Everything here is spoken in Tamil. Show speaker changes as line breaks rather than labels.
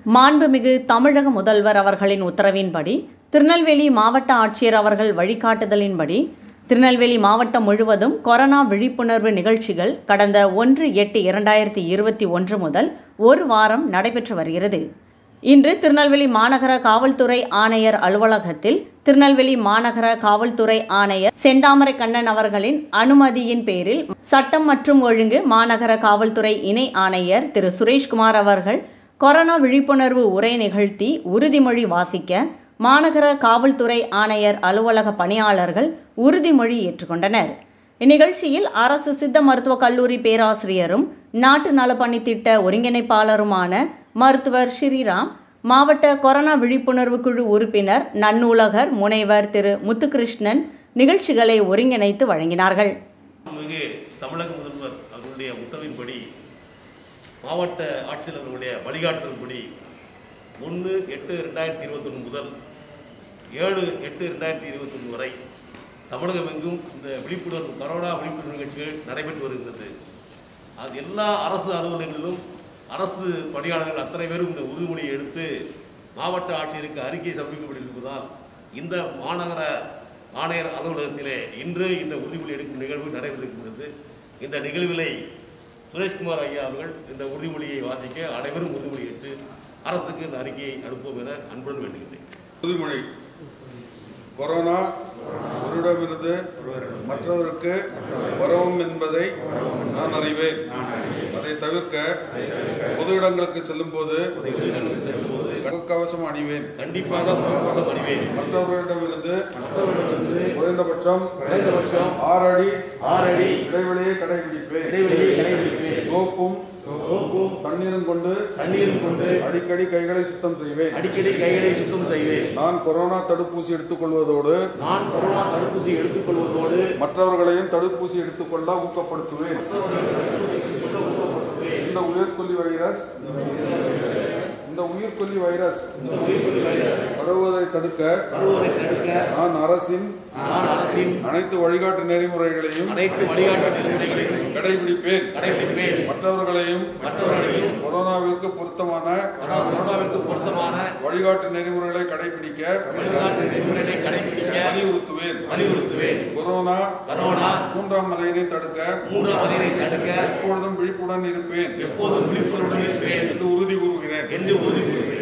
மாண்புமிகு தமிழக முதல்வர் அவர்களின் உத்தரவின்படி திருநெல்வேலி மாவட்ட ஆட்சியர் அவர்கள் வழிகாட்டுதலின்படி திருநெல்வேலி மாவட்டம் முழுவதும் கொரோனா விழிப்புணர்வு நிகழ்ச்சிகள் கடந்த ஒன்று எட்டு இரண்டாயிரத்தி இருபத்தி ஒன்று முதல் ஒரு வாரம் நடைபெற்று வருகிறது இன்று திருநெல்வேலி மாநகர காவல்துறை ஆணையர் அலுவலகத்தில் திருநெல்வேலி மாநகர காவல்துறை ஆணையர் செந்தாமரை கண்ணன் அவர்களின் அனுமதியின் பேரில் சட்டம் மற்றும் ஒழுங்கு மாநகர காவல்துறை இணை ஆணையர் திரு சுரேஷ்குமார் அவர்கள் கொரோனா விழிப்புணர்வு உரை நிகழ்த்தி உறுதிமொழி வாசிக்க மாநகர காவல்துறை ஆணையர் அலுவலக பணியாளர்கள் உறுதிமொழி ஏற்றுக்கொண்டனர் இந்நிகழ்ச்சியில் அரசு சித்த மருத்துவக் கல்லூரி பேராசிரியரும் நாட்டு நலப்பணி திட்ட ஒருங்கிணைப்பாளருமான மருத்துவர் ஸ்ரீராம் மாவட்ட கொரோனா விழிப்புணர்வு குழு உறுப்பினர் நன்னூலகர் முனைவர் திரு முத்துகிருஷ்ணன் நிகழ்ச்சிகளை ஒருங்கிணைத்து வழங்கினார்கள்
மிகு தமிழக முதல்வர் அவர்களுடைய உத்தரவின்படி மாவட்ட ஆட்சியர் அவர்களுடைய வழிகாட்டுதல்படி ஒன்று எட்டு ரெண்டாயிரத்தி இருபத்தொன்று முதல் ஏழு எட்டு ரெண்டாயிரத்தி இருபத்தொன்று வரை தமிழகம் எங்கும் இந்த விழிப்புணர்வு கரோனா விழிப்புணர்வு நிகழ்ச்சிகள் நடைபெற்று வருகிறது அது எல்லா அரசு அலுவலகங்களிலும் அரசு பணியாளர்கள் அத்தனை பேரும் இந்த உறுதிமொழியை எடுத்து மாவட்ட ஆட்சியருக்கு அறிக்கை சமர்ப்பிக்கப்பட்டிருப்பதால் இந்த மாநகர ஆணையர் அலுவலகத்திலே இன்று இந்த உறுதிமொழி எடுக்கும் நிகழ்வு நடைபெற்றிருக்கிறது இந்த நிகழ்விலை சுரேஷ்குமார் ஐயா அவர்கள் இந்த உறுதிமொழியை வாசிக்க அனைவரும் உறுதிமொழி ஏற்று அரசுக்கு இந்த அறிக்கையை அனுப்புவோம் என அன்புடன் வேண்டுகின்றேன்
உறுதிமொழி கொரோனா ஒருவரிடமிருந்து மற்றவருக்கு வரவும் என்பதை நான் அறிவேன் அதை தவிர்க்க பொது இடங்களுக்கு செல்லும்போது
இடங்களுக்கு செல்லும்போது
முகக்கவசம் அணிவேன்
கண்டிப்பாக முகக்கவசம் அணிவேன்
மற்றவர்களிடமிருந்து
மற்றவர்களிடமிருந்து
குறைந்தபட்சம்
குறைந்தபட்சம்
ஆறு அடி
ஆறு அடி
இடைவெளியை கடைபிடிப்பேன்
இடைவெளியை கடைபிடிப்பேன்
சோப்பும்
சோப்பும்
தண்ணீரும் கொண்டு
தண்ணீரும் கொண்டு
அடிக்கடி கைகளை சுத்தம் செய்வேன்
அடிக்கடி கைகளை சுத்தம் செய்வேன்
நான் கொரோனா தடுப்பூசி எடுத்துக்கொள்வதோடு
நான் கொரோனா தடுப்பூசி எடுத்துக்கொள்வதோடு
மற்றவர்களையும் தடுப்பூசி எடுத்துக்கொள்ள ஊக்கப்படுத்துவேன் இந்த உயிர்கொல்லி வைரஸ் இந்த உயிர்கொல்லி வைரஸ் பரவுவதை தடுக்க
வருவதை தடுக்க
நான் அரசின்
நான் அரசின்
அனைத்து வழிகாட்டு நெறிமுறைகளையும்
அனைத்து வழிகாட்டு நெறிமுறைகளையும்
கடைபிடிப்பேன்
கடைபிடிப்பேன்
மற்றவர்களையும்
மற்றவர்களையும்
கொரோனாவிற்கு பொருத்தமான
கொரோனா- கொரோனாவிற்கு பொருத்தமான
வழிகாட்டு நெறிமுறைகளை கடைபிடிக்க
வழிகாட்டு நெறிமுறைகளை கடைபிடிக்க
வலியுறுத்துவேன்
வலியுறுத்துவேன்
கொரோனா
கரோனா
மூன்றாம் அலையினை தடுக்க
மூன்றாம் அலையை தடுக்க
எப்பொழுதும் விழிப்புடன் இருப்பேன்
எப்போதும் விழிப்புணர்வுடன் இருப்பேன்
என்று உறுதி கூறுகிறேன்
என்று உறுதி கூறுகிறேன்